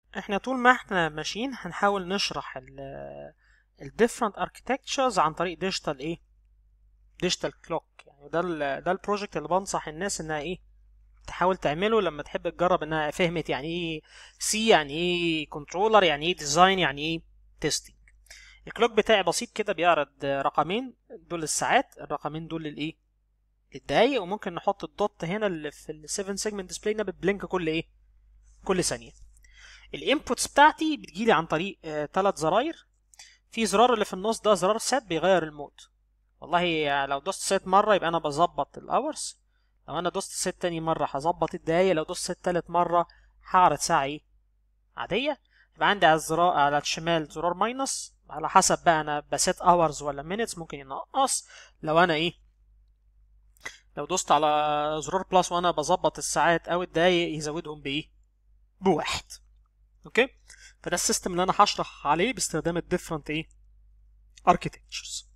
احنا طول ما احنا ماشيين هنحاول نشرح ال ال different architectures عن طريق digital ايه digital clock يعني ده ال ده البروجكت اللي بنصح الناس انها ايه تحاول تعمله لما تحب تجرب انها فهمت يعني ايه سي يعني ايه كنترولر يعني ايه ديزاين يعني ايه تيستنج الكلوك بتاعي بسيط كده بيعرض رقمين دول الساعات الرقمين دول للايه للدقايق وممكن نحط الدوت هنا اللي في ال 7 سيجمنت ديسبلاي ده بتبلينك كل ايه كل ثانيه الانبوتس بتاعتي بتجيلي عن طريق ثلاث زراير في زرار اللي في النص ده زرار سات بيغير المود والله لو دوست سيت مره يبقى انا بظبط الاورز لو انا دوست سيت تاني مره هظبط الدقايق لو دوست سيت تالت مره هعرض ساعه ايه عاديه يبقى عندي على الزرار على الشمال زرار ماينس على حسب بقى انا بسيت اورز ولا مينتس ممكن ينقص لو انا ايه لو دوست على زرار بلس وانا بظبط الساعات او الدقايق يزودهم بايه بواحد اوكي فده السيستم اللي انا هشرح عليه باستخدام الديفرنت ايه architectures